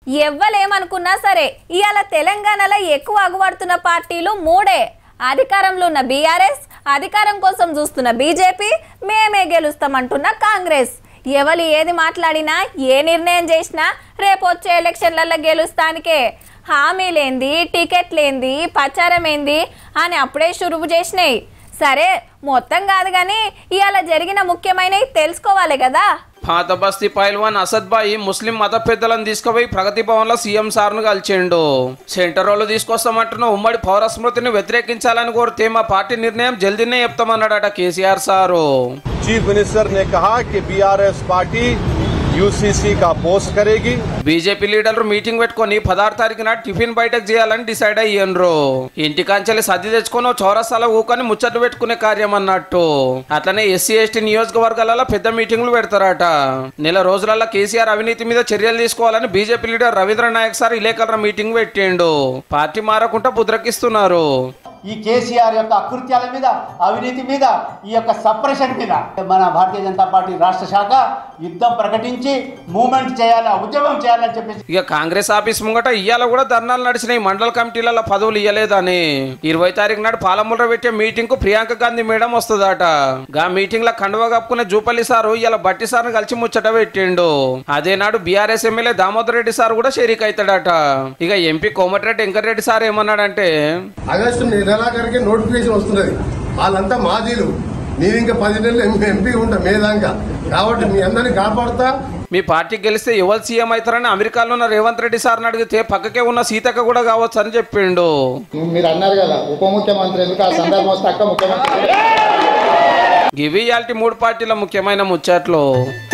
ఎవ్వలేమనుకున్నా సరే ఇవాళ తెలంగాణలో ఎక్కువ అగుపడుతున్న పార్టీలు మూడే అధికారంలో ఉన్న బీఆర్ఎస్ అధికారం కోసం చూస్తున్న బీజేపీ మేమే గెలుస్తామంటున్న కాంగ్రెస్ ఎవరు ఏది మాట్లాడినా ఏ నిర్ణయం చేసినా రేపు వచ్చే ఎలక్షన్లలో గెలుస్తానికే హామీలేంది టికెట్లేంది ప్రచారం ఏంది అని అప్పుడే షురువు చేసినాయి సరే మొత్తం కాదు కానీ ఇవాళ జరిగిన ముఖ్యమైనవి తెలుసుకోవాలి కదా పాత బస్తీ పైల్వాన్ అసద్ బాయి ముస్లిం మత పెద్దలను తీసుకుపోయి ప్రగతి భవన్ లో సీఎం సార్ను కలిచిండు సెంటర్ వాళ్ళు తీసుకొస్తామంటున్న ఉమ్మడి పౌర స్మృతిని వ్యతిరేకించాలని కోరితే మా పార్టీ నిర్ణయం జల్దీనే చెప్తామన్నాడట కేసీఆర్ సారు चीफ मिनिस्टर ने कहा कि बीआरएस पार्टी यूसीसी का पोस करेगी బీజేపీ లీడర్లు మీటింగ్ పెట్టుకొని పదహారు తారీఖున టిఫిన్ బయటకు చేయాలని డిసైడ్ అయ్యిండ్రు ఇంటికాంచెల్లి సర్ది తెచ్చుకొని ఓ చౌరస్తాలో ఊకొని ముచ్చట్లు పెట్టుకునే కార్యం అన్నట్టు అట్లనే ఎస్సీ ఎస్టీ నియోజకవర్గాలలో పెద్ద మీటింగ్లు పెడతారట నెల రోజులలో కేసీఆర్ అవినీతి మీద చర్యలు తీసుకోవాలని BJP leader Ravindra Naik sir విలేకరుల మీటింగ్ పెట్టిండు పార్టీ మారకుండా పుద్రకిస్తున్నారు ఈ కేసీఆర్ యొక్క అకృత్యాల మీద అవినీతి మీద ఈ యొక్క సప్రెషన్ మీద మన భారతీయ జనతా పార్టీ రాష్ట్ర శాఖ యుద్ధం ప్రకటించి మూమెంట్ చేయాలి ఉద్యమం చేయాలని చెప్పేసి ఇక కాంగ్రెస్ ఆఫీస్ ముంగట ఇయ్యాల కూడా ధర్నాలు నడిచినాయి మండల కమిటీలలో పదవులు ఇయ్యలేదని ఇరవై తారీఖు నాడు పాలమూల పెట్టే మీటింగ్ కు ప్రియాంక గాంధీ మేడం వస్తుందట గా మీటింగ్ లో కండువా కప్పుకునే జూపల్లి సారు ఇలా బట్టి సార్ను కలిసి ముచ్చట పెట్టిండు అదే నాడు BRS MLA Damodar Reddy sir కూడా షరీక్ అవుతాడట ఇక ఎంపీ కోమటిరెడ్డి వెంకటరెడ్డి సార్ ఏమన్నాడంటే ఆగస్టు నెలాఖరికి నోటిఫికేషన్ వస్తున్నది వాళ్ళంతా మాజీలు నేను ఇంకా పది నెలలు ఎం- ఎంపీ ఉంటా మేదాంగా కాబట్టి మీ అందరిని కాపాడుతా మీ పార్టీ గెలిస్తే ఎవరు సీఎం అవుతారని అమెరికాలో ఉన్న రేవంత్ రెడ్డి సార్ని అడిగితే పక్కకే ఉన్న సీతక్క కూడా కావచ్చు అని చెప్పిండు మీరు అన్నారు కదా ఉప ముఖ్యమంత్రి ఎందుకు ఆ సందర్భం వస్తే అక్క ముఖ్యమంత్రి ఇవి ఇయాల్టి మూడు పార్టీల ముఖ్యమైన ముచ్చట్లు